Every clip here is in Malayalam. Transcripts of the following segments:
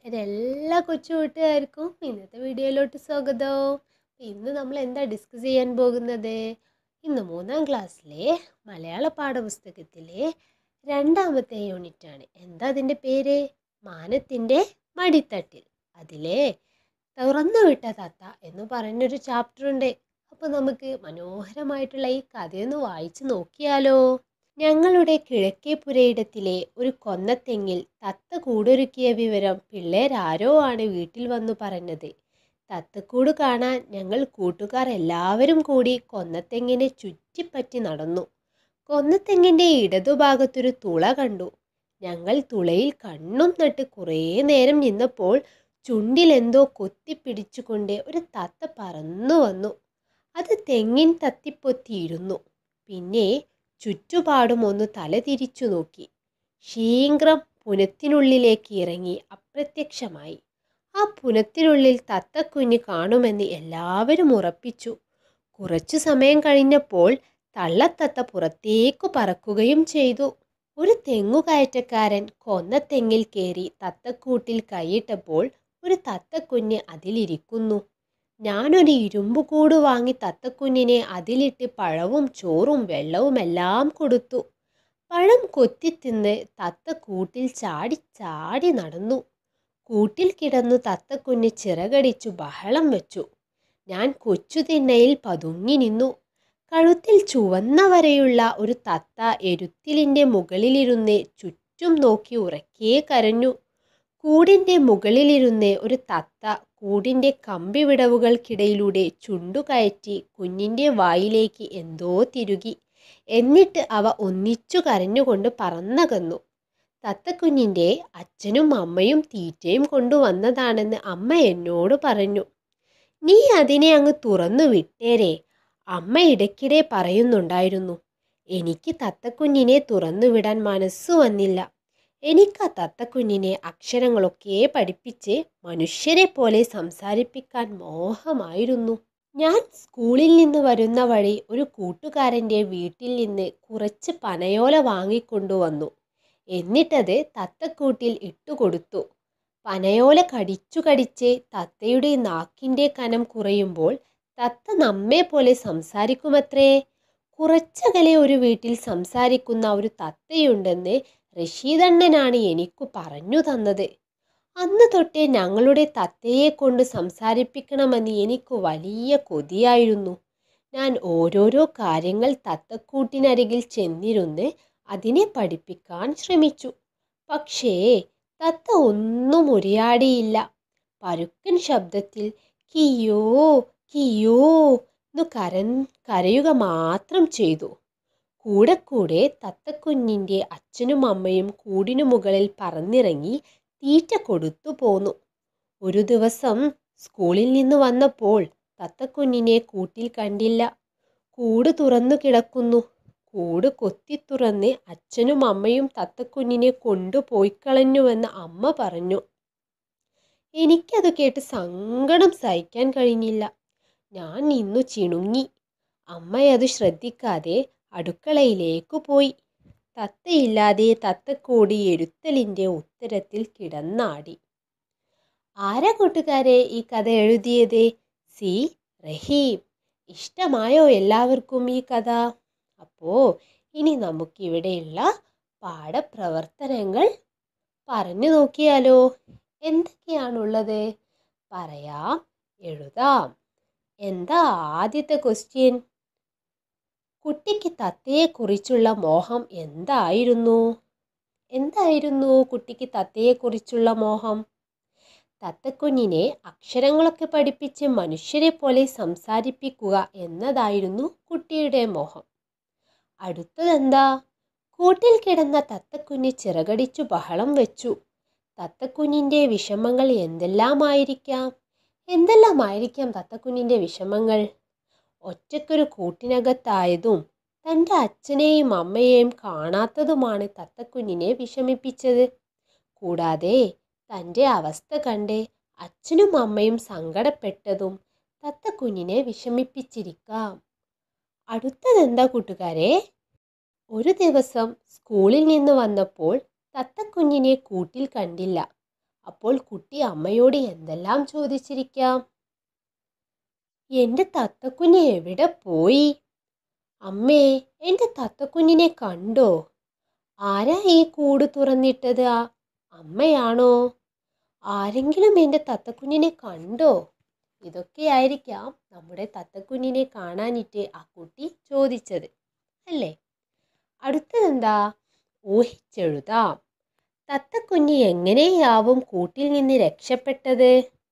എൻ്റെ എല്ലാ കൊച്ചു കൂട്ടുകാർക്കും ഇന്നത്തെ വീഡിയോയിലോട്ട് സ്വാഗതം ഇന്ന് നമ്മൾ എന്താ ഡിസ്കസ് ചെയ്യാൻ പോകുന്നത് ഇന്ന് മൂന്നാം ക്ലാസ്സിലെ മലയാള പാഠപുസ്തകത്തിലെ രണ്ടാമത്തെ യൂണിറ്റാണ് എന്താ അതിൻ്റെ പേര് മാനത്തിൻ്റെ മടിത്തട്ടിൽ അതിലെ തുറന്നു വിട്ട തത്ത എന്ന് പറഞ്ഞൊരു ചാപ്റ്റർ ഉണ്ട് അപ്പോൾ നമുക്ക് മനോഹരമായിട്ടുള്ള ഈ കഥയൊന്ന് വായിച്ച് നോക്കിയാലോ ഞങ്ങളുടെ കിഴക്കേ പുരയിടത്തിലെ ഒരു കൊന്നത്തെങ്ങിൽ തത്ത കൂടൊരുക്കിയ വിവരം പിള്ളേരാരോ ആണ് വീട്ടിൽ വന്നു പറഞ്ഞത് തത്തക്കൂട് കാണാൻ ഞങ്ങൾ കൂട്ടുകാർ എല്ലാവരും കൂടി കൊന്നത്തെങ്ങിനെ ചുറ്റിപ്പറ്റി നടന്നു കൊന്നത്തെങ്ങിൻ്റെ ഇടതുഭാഗത്തൊരു തുള കണ്ടു ഞങ്ങൾ തുളയിൽ കണ്ണും നട്ട് കുറേ നേരം നിന്നപ്പോൾ ചുണ്ടിലെന്തോ കൊത്തിപ്പിടിച്ചുകൊണ്ട് ഒരു തത്ത പറന്നു വന്നു അത് തെങ്ങിൻ തത്തിപ്പൊത്തിയിരുന്നു പിന്നെ ചുറ്റുപാടും ഒന്ന് തലതിരിച്ചു നോക്കി ശീഘ്രം പുനത്തിനുള്ളിലേക്ക് ഇറങ്ങി അപ്രത്യക്ഷമായി ആ പുനത്തിനുള്ളിൽ തത്തക്കുഞ്ഞ് കാണുമെന്ന് എല്ലാവരും ഉറപ്പിച്ചു കുറച്ചു സമയം കഴിഞ്ഞപ്പോൾ തള്ളത്തത്ത പുറത്തേക്കു പറക്കുകയും ചെയ്തു ഒരു തെങ്ങുകയറ്റക്കാരൻ കൊന്ന തെങ്ങിൽ കയറി തത്തക്കൂട്ടിൽ കൈയിട്ടപ്പോൾ ഒരു തത്തക്കുഞ്ഞ് അതിലിരിക്കുന്നു ഞാനൊരു ഇരുമ്പുകൂട് വാങ്ങി തത്തക്കുഞ്ഞിനെ അതിലിട്ട് പഴവും ചോറും വെള്ളവും എല്ലാം കൊടുത്തു പഴം കൊത്തിത്തിന്ന് തത്ത കൂട്ടിൽ ചാടി ചാടി നടന്നു കൂട്ടിൽ കിടന്നു തത്തക്കുഞ്ഞ് ചിറകടിച്ചു ബഹളം വെച്ചു ഞാൻ കൊച്ചു തിണ്ണയിൽ പതുങ്ങി നിന്നു കഴുത്തിൽ ചുവന്ന വരെയുള്ള ഒരു തത്ത എരുത്തിലിൻ്റെ മുകളിലിരുന്ന് ചുറ്റും നോക്കി ഉറക്കെ കരഞ്ഞു കൂടിൻ്റെ മുകളിലിരുന്ന് ഒരു തത്ത കൂടിൻ്റെ കമ്പിവിടവുകൾക്കിടയിലൂടെ ചുണ്ടുകയറ്റി കുഞ്ഞിൻ്റെ വായിലേക്ക് എന്തോ തിരുകി എന്നിട്ട് അവ ഒന്നിച്ചു കരഞ്ഞുകൊണ്ട് പറന്നകന്നു തത്തക്കുഞ്ഞിൻ്റെ അച്ഛനും അമ്മയും തീറ്റയും കൊണ്ടുവന്നതാണെന്ന് അമ്മ എന്നോട് പറഞ്ഞു നീ അതിനെ അങ്ങ് തുറന്നു വിട്ടേരെ അമ്മ ഇടയ്ക്കിടെ പറയുന്നുണ്ടായിരുന്നു എനിക്ക് തത്തക്കുഞ്ഞിനെ തുറന്നു വിടാൻ മനസ്സു വന്നില്ല എനിക്ക് ആ തത്തക്കുഞ്ഞിനെ അക്ഷരങ്ങളൊക്കെ പഠിപ്പിച്ച് മനുഷ്യരെ പോലെ സംസാരിപ്പിക്കാൻ മോഹമായിരുന്നു ഞാൻ സ്കൂളിൽ നിന്ന് വരുന്ന വഴി ഒരു കൂട്ടുകാരൻ്റെ വീട്ടിൽ നിന്ന് കുറച്ച് പനയോല വാങ്ങിക്കൊണ്ടുവന്നു എന്നിട്ടത് തത്തക്കൂട്ടിൽ ഇട്ടുകൊടുത്തു പനയോല കടിച്ചു കടിച്ച് തത്തയുടെ നാക്കിൻ്റെ കനം കുറയുമ്പോൾ തത്ത നമ്മെ പോലെ സംസാരിക്കുമത്രേ കുറച്ചകലെ ഒരു വീട്ടിൽ സംസാരിക്കുന്ന ഒരു തത്തയുണ്ടെന്ന് റഷീദണ്ണനാണ് എനിക്കു പറഞ്ഞു തന്നത് അന്ന് തൊട്ടേ ഞങ്ങളുടെ തത്തയെ കൊണ്ട് സംസാരിപ്പിക്കണമെന്ന് എനിക്ക് വലിയ കൊതിയായിരുന്നു ഞാൻ ഓരോരോ കാര്യങ്ങൾ തത്തക്കൂട്ടിനരികിൽ ചെന്നിരുന്ന് അതിനെ പഠിപ്പിക്കാൻ ശ്രമിച്ചു പക്ഷേ തത്ത ഒന്നും ഉരിയാടിയില്ല പരുക്കൻ ശബ്ദത്തിൽ കിയോ കിയോ എന്നു കര കരയുക മാത്രം ചെയ്തു കൂടെ കൂടെ തത്തക്കുഞ്ഞിൻ്റെ അച്ഛനും അമ്മയും കൂടിനു മുകളിൽ പറന്നിറങ്ങി തീറ്റ കൊടുത്തു പോന്നു ഒരു ദിവസം സ്കൂളിൽ നിന്ന് വന്നപ്പോൾ തത്തക്കുഞ്ഞിനെ കൂട്ടിൽ കണ്ടില്ല കൂട് തുറന്നു കിടക്കുന്നു കൂട് കൊത്തി തുറന്ന് അച്ഛനും അമ്മയും തത്തക്കുഞ്ഞിനെ കൊണ്ടുപോയി കളഞ്ഞുവെന്ന് അമ്മ പറഞ്ഞു എനിക്കത് കേട്ട് സങ്കടം സഹിക്കാൻ കഴിഞ്ഞില്ല ഞാൻ നിന്നു ചിണുങ്ങി അമ്മയത് ശ്രദ്ധിക്കാതെ അടുക്കളയിലേക്കു പോയി തത്തയില്ലാതെ തത്തക്കോടി എഴുത്തലിൻ്റെ ഉത്തരത്തിൽ കിടന്നാടി ആരാ കൂട്ടുകാരെ ഈ കഥ എഴുതിയത് സി റഹീം ഇഷ്ടമായോ എല്ലാവർക്കും ഈ കഥ അപ്പോൾ ഇനി നമുക്കിവിടെയുള്ള പാഠപ്രവർത്തനങ്ങൾ പറഞ്ഞു നോക്കിയാലോ എന്തൊക്കെയാണുള്ളത് പറയാം എഴുതാം എന്താ ആദ്യത്തെ ക്വസ്റ്റ്യൻ കുട്ടിക്ക് തത്തയെക്കുറിച്ചുള്ള മോഹം എന്തായിരുന്നു എന്തായിരുന്നു കുട്ടിക്ക് തത്തയെക്കുറിച്ചുള്ള മോഹം തത്തക്കുഞ്ഞിനെ അക്ഷരങ്ങളൊക്കെ പഠിപ്പിച്ച് മനുഷ്യരെ പോലെ സംസാരിപ്പിക്കുക എന്നതായിരുന്നു കുട്ടിയുടെ മോഹം അടുത്തതെന്താ കൂട്ടിൽ കിടന്ന തത്തക്കുഞ്ഞ് ചിറകടിച്ചു ബഹളം വെച്ചു തത്തക്കുഞ്ഞിൻ്റെ വിഷമങ്ങൾ എന്തെല്ലാമായിരിക്കാം എന്തെല്ലാമായിരിക്കാം തത്തക്കുഞ്ഞിൻ്റെ വിഷമങ്ങൾ ഒറ്റയ്ക്കൊരു കൂട്ടിനകത്തായതും തൻ്റെ അച്ഛനെയും അമ്മയെയും കാണാത്തതുമാണ് തത്തക്കുഞ്ഞിനെ വിഷമിപ്പിച്ചത് കൂടാതെ തൻ്റെ അവസ്ഥ കണ്ട് അച്ഛനും അമ്മയും സങ്കടപ്പെട്ടതും തത്തക്കുഞ്ഞിനെ വിഷമിപ്പിച്ചിരിക്കാം അടുത്തതെന്താ കൂട്ടുകാരെ ഒരു ദിവസം സ്കൂളിൽ നിന്ന് വന്നപ്പോൾ തത്തക്കുഞ്ഞിനെ കൂട്ടിൽ കണ്ടില്ല അപ്പോൾ കുട്ടി അമ്മയോട് എന്തെല്ലാം ചോദിച്ചിരിക്കാം എൻ്റെ തത്തക്കുഞ്ഞ് എവിടെ പോയി അമ്മേ എൻ്റെ തത്തക്കുഞ്ഞിനെ കണ്ടോ ആരാ ഈ കൂട് തുറന്നിട്ടത് ആ അമ്മയാണോ ആരെങ്കിലും എൻ്റെ തത്തക്കുഞ്ഞിനെ കണ്ടോ ഇതൊക്കെയായിരിക്കാം നമ്മുടെ തത്തക്കുഞ്ഞിനെ കാണാനിട്ട് ആ കുട്ടി ചോദിച്ചത് അല്ലേ അടുത്തതെന്താ ഊഹിച്ചെഴുതാം തത്തക്കുഞ്ഞ് എങ്ങനെയാവും കൂട്ടിൽ നിന്ന് രക്ഷപ്പെട്ടത്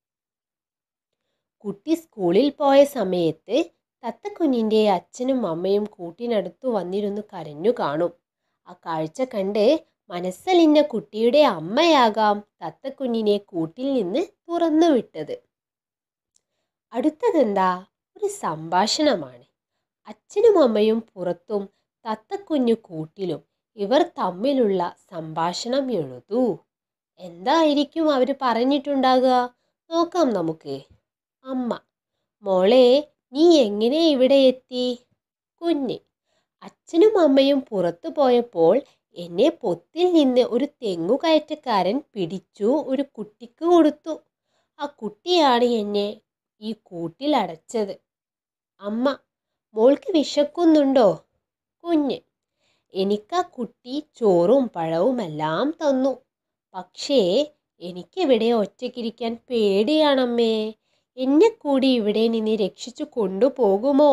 കുട്ടി സ്കൂളിൽ പോയ സമയത്ത് തത്തക്കുഞ്ഞിൻ്റെ അച്ഛനും അമ്മയും കൂട്ടിനടുത്തു വന്നിരുന്ന് കരഞ്ഞു കാണും ആ കാഴ്ച കണ്ട് മനസ്സലിഞ്ഞ കുട്ടിയുടെ അമ്മയാകാം തത്തക്കുഞ്ഞിനെ കൂട്ടിൽ നിന്ന് തുറന്നു വിട്ടത് അടുത്തതെന്താ ഒരു സംഭാഷണമാണ് അച്ഛനും അമ്മയും പുറത്തും തത്തക്കുഞ്ഞു കൂട്ടിലും ഇവർ തമ്മിലുള്ള സംഭാഷണം എഴുതൂ എന്തായിരിക്കും അവർ പറഞ്ഞിട്ടുണ്ടാകുക നോക്കാം നമുക്ക് അമ്മ മോളെ നീ എങ്ങനെ ഇവിടെ എത്തി കുഞ്ഞ് അച്ഛനും അമ്മയും പുറത്തു പോയപ്പോൾ എന്നെ പൊത്തിൽ നിന്ന് ഒരു തെങ്ങുകയറ്റക്കാരൻ പിടിച്ചു ഒരു കുട്ടിക്ക് കൊടുത്തു ആ കുട്ടിയാണ് എന്നെ ഈ കൂട്ടിൽ അടച്ചത് അമ്മ മോൾക്ക് വിശക്കുന്നുണ്ടോ കുഞ്ഞ് എനിക്ക് ആ കുട്ടി ചോറും പഴവുമെല്ലാം തന്നു പക്ഷേ എനിക്കിവിടെ ഒറ്റയ്ക്കിരിക്കാൻ പേടിയാണമ്മേ എന്നെ കൂടി ഇവിടെ നിന്ന് രക്ഷിച്ചു കൊണ്ടുപോകുമോ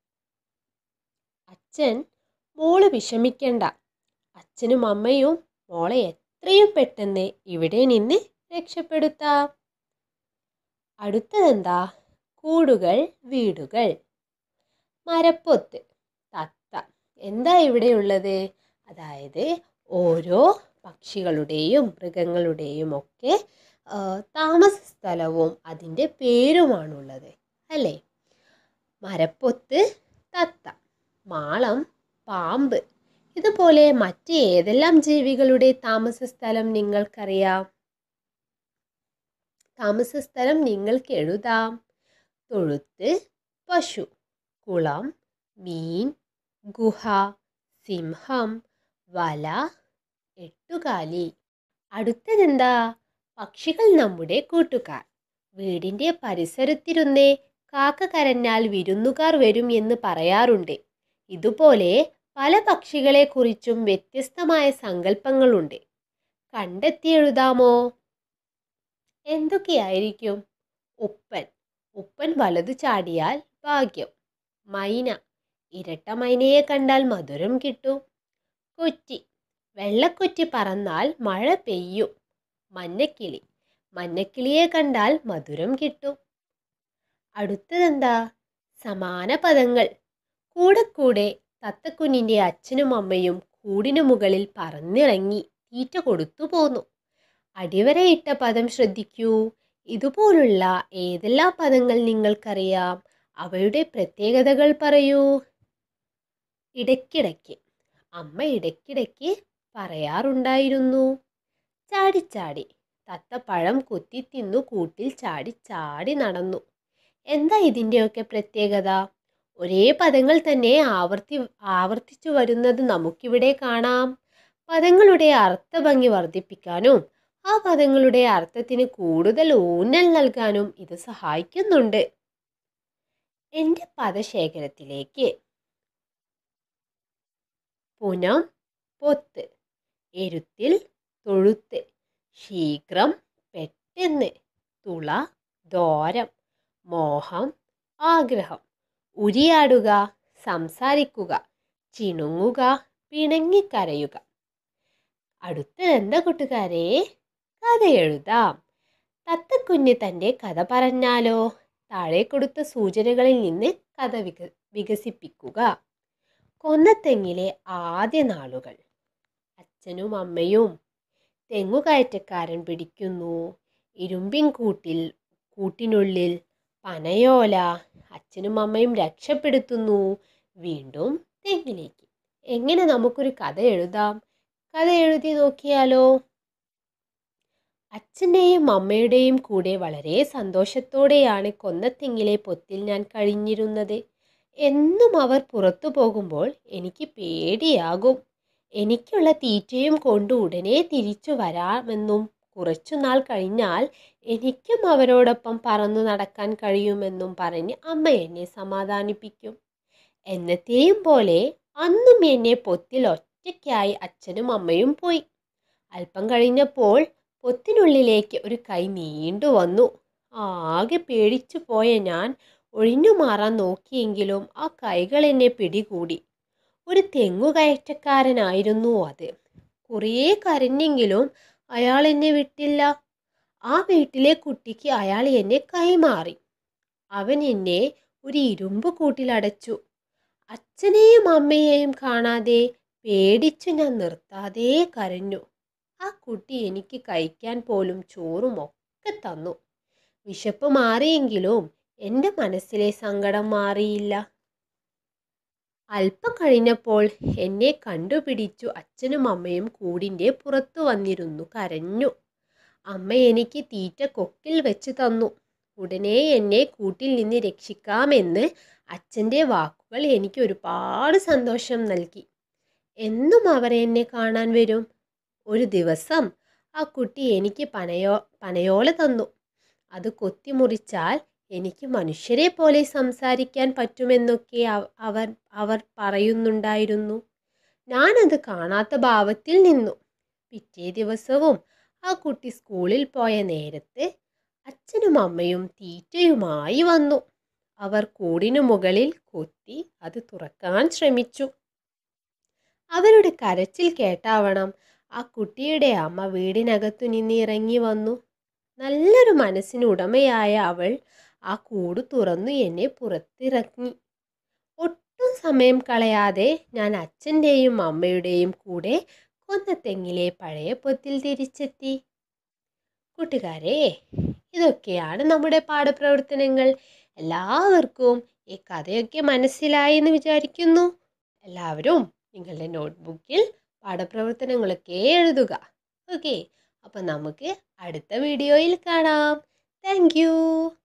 അച്ഛൻ മോള് വിഷമിക്കണ്ട അച്ഛനും അമ്മയും മോളെ എത്രയും പെട്ടെന്ന് ഇവിടെ നിന്ന് രക്ഷപ്പെടുത്താം അടുത്തതെന്താ കൂടുകൾ വീടുകൾ മരപ്പൊത്ത് തത്ത എന്താ ഇവിടെയുള്ളത് അതായത് ഓരോ പക്ഷികളുടെയും മൃഗങ്ങളുടെയും ഒക്കെ ആ, താമസ സ്ഥലവും അതിൻ്റെ പേരുമാണുള്ളത് അല്ലേ മരപ്പൊത്ത് തത്ത മാളം പാമ്പ് ഇതുപോലെ മറ്റ് ഏതെല്ലാം ജീവികളുടെ താമസ സ്ഥലം നിങ്ങൾക്കറിയാം താമസ സ്ഥലം നിങ്ങൾക്ക് എഴുതാം തൊഴുത്ത് പശു കുളം മീൻ ഗുഹ സിംഹം വല എട്ടുകാലി അടുത്തതെന്താ പക്ഷികൾ നമ്മുടെ കൂട്ടുകാർ വീടിൻ്റെ പരിസരത്തിരുന്ന് കാക്ക കരഞ്ഞാൽ വിരുന്നുകാർ വരും എന്ന് പറയാറുണ്ട് ഇതുപോലെ പല പക്ഷികളെക്കുറിച്ചും വ്യത്യസ്തമായ സങ്കല്പങ്ങളുണ്ട് കണ്ടെത്തി എഴുതാമോ എന്തൊക്കെയായിരിക്കും ഉപ്പൻ ഉപ്പൻ വലതു ചാടിയാൽ ഭാഗ്യം മൈന ഇരട്ട മൈനയെ കണ്ടാൽ മധുരം കിട്ടും കൊറ്റി വെള്ളക്കൊറ്റി പറന്നാൽ മഴ പെയ്യും മഞ്ഞക്കിളി മഞ്ഞക്കിളിയെ കണ്ടാൽ മധുരം കിട്ടും അടുത്തതെന്താ സമാന പദങ്ങൾ കൂടെ കൂടെ തത്തക്കുഞ്ഞിൻ്റെ അച്ഛനും അമ്മയും കൂടിനു മുകളിൽ പറന്നിറങ്ങി തീറ്റ കൊടുത്തു പോന്നു അടിവരയിട്ട പദം ശ്രദ്ധിക്കൂ ഇതുപോലുള്ള ഏതെല്ലാം പദങ്ങൾ നിങ്ങൾക്കറിയാം അവയുടെ പ്രത്യേകതകൾ പറയൂ ഇടയ്ക്കിടയ്ക്ക് അമ്മ ഇടയ്ക്കിടയ്ക്ക് പറയാറുണ്ടായിരുന്നു ചാടിച്ചാടി തത്ത പഴം കുത്തി തിന്നു കൂട്ടിൽ ചാടി ചാടി നടന്നു എന്താ ഇതിൻ്റെയൊക്കെ പ്രത്യേകത ഒരേ പദങ്ങൾ തന്നെ ആവർത്തി ആവർത്തിച്ചു വരുന്നത് നമുക്കിവിടെ കാണാം പദങ്ങളുടെ അർത്ഥഭംഗി വർദ്ധിപ്പിക്കാനും ആ പദങ്ങളുടെ അർത്ഥത്തിന് കൂടുതൽ ഊന്നൽ നൽകാനും ഇത് സഹായിക്കുന്നുണ്ട് എൻ്റെ പദശേഖരത്തിലേക്ക് പുനം പൊത്ത് എരുത്തിൽ തൊഴുത്ത് ശീഘ്രം പെട്ടെന്ന് തുള ദോരം മോഹം ആഗ്രഹം ഉരിയാടുക സംസാരിക്കുക ചിണുങ്ങുക പിണങ്ങിക്കരയുക അടുത്തത് എന്താ കൂട്ടുകാരെ കഥ എഴുതാം തത്തക്കുഞ്ഞ് തൻ്റെ കഥ പറഞ്ഞാലോ താഴെ കൊടുത്ത സൂചനകളിൽ നിന്ന് കഥ വിക വികസിപ്പിക്കുക കൊന്നത്തെങ്ങിലെ ആദ്യ നാളുകൾ അച്ഛനും അമ്മയും തെങ്ങുകയറ്റക്കാരൻ പിടിക്കുന്നു ഇരുമ്പിൻ കൂട്ടിൽ കൂട്ടിനുള്ളിൽ പനയോല അച്ഛനും അമ്മയും രക്ഷപ്പെടുത്തുന്നു വീണ്ടും തെങ്ങിലേക്ക് എങ്ങനെ നമുക്കൊരു കഥ എഴുതാം കഥ എഴുതി നോക്കിയാലോ അച്ഛൻ്റെയും അമ്മയുടെയും കൂടെ വളരെ സന്തോഷത്തോടെയാണ് കൊന്നത്തെങ്ങിലെ പൊത്തിൽ ഞാൻ കഴിഞ്ഞിരുന്നത് എന്നും അവർ പുറത്തു പോകുമ്പോൾ എനിക്ക് പേടിയാകും എനിക്കുള്ള തീറ്റയും കൊണ്ട് ഉടനെ തിരിച്ചു വരാമെന്നും കുറച്ചുനാൾ കഴിഞ്ഞാൽ എനിക്കും അവരോടൊപ്പം പറന്നു നടക്കാൻ കഴിയുമെന്നും പറഞ്ഞ് അമ്മ എന്നെ സമാധാനിപ്പിക്കും എന്നത്തെയും പോലെ അന്നും എന്നെ പൊത്തിൽ ഒറ്റയ്ക്കായി അച്ഛനും അമ്മയും പോയി അല്പം കഴിഞ്ഞപ്പോൾ പൊത്തിനുള്ളിലേക്ക് ഒരു കൈ നീണ്ടു വന്നു ആകെ പേടിച്ചു പോയ ഞാൻ ഒഴിഞ്ഞു മാറാൻ നോക്കിയെങ്കിലും ആ കൈകൾ എന്നെ പിടികൂടി ഒരു തെങ്ങുകയറ്റക്കാരനായിരുന്നു അത് കുറേ കരഞ്ഞെങ്കിലും അയാൾ എന്നെ വിട്ടില്ല ആ വീട്ടിലെ കുട്ടിക്ക് അയാൾ എന്നെ കൈമാറി അവൻ എന്നെ ഒരു ഇരുമ്പ് കൂട്ടിലടച്ചു അച്ഛനെയും അമ്മയെയും കാണാതെ പേടിച്ചു ഞാൻ നിർത്താതെ കരഞ്ഞു ആ കുട്ടി എനിക്ക് കഴിക്കാൻ പോലും ചോറും ഒക്കെ തന്നു വിശപ്പ് മാറിയെങ്കിലും എൻ്റെ മനസ്സിലെ സങ്കടം മാറിയില്ല അല്പം കഴിഞ്ഞപ്പോൾ എന്നെ കണ്ടുപിടിച്ചു അച്ഛനും അമ്മയും കൂടിൻ്റെ പുറത്തു വന്നിരുന്നു കരഞ്ഞു അമ്മ എനിക്ക് തീറ്റ കൊക്കിൽ വെച്ച് തന്നു ഉടനെ എന്നെ കൂട്ടിൽ നിന്ന് രക്ഷിക്കാമെന്ന് അച്ഛൻ്റെ വാക്കുകൾ എനിക്ക് ഒരുപാട് സന്തോഷം നൽകി എന്നും അവർ എന്നെ കാണാൻ വരും ഒരു ദിവസം ആ കുട്ടി എനിക്ക് പനയോ പനയോല തന്നു അത് കൊത്തിമുറിച്ചാൽ എനിക്ക് മനുഷ്യരെ പോലെ സംസാരിക്കാൻ പറ്റുമെന്നൊക്കെ അവർ അവർ പറയുന്നുണ്ടായിരുന്നു ഞാനത് കാണാത്ത ഭാവത്തിൽ നിന്നു പിറ്റേ ദിവസവും ആ കുട്ടി സ്കൂളിൽ പോയ നേരത്ത് അച്ഛനും അമ്മയും തീറ്റയുമായി വന്നു അവർ കൂടിനു മുകളിൽ കൊത്തി അത് തുറക്കാൻ ശ്രമിച്ചു അവരുടെ കരച്ചിൽ കേട്ടാവണം ആ കുട്ടിയുടെ അമ്മ വീടിനകത്തു നിന്ന് ഇറങ്ങി വന്നു നല്ലൊരു മനസ്സിന് ഉടമയായ അവൾ ആ കൂട് തുറന്നു എന്നെ പുറത്തിറങ്ങി ഒട്ടും സമയം കളയാതെ ഞാൻ അച്ഛൻ്റെയും അമ്മയുടെയും കൂടെ കൊന്നത്തെങ്ങിലെ പഴയ പൊത്തിൽ തിരിച്ചെത്തി കൂട്ടുകാരെ ഇതൊക്കെയാണ് നമ്മുടെ പാഠപ്രവർത്തനങ്ങൾ എല്ലാവർക്കും ഈ കഥയൊക്കെ മനസ്സിലായി എന്ന് വിചാരിക്കുന്നു എല്ലാവരും നിങ്ങളുടെ നോട്ട്ബുക്കിൽ പാഠപ്രവർത്തനങ്ങളൊക്കെ എഴുതുക ഓക്കെ അപ്പം നമുക്ക് അടുത്ത വീഡിയോയിൽ കാണാം താങ്ക്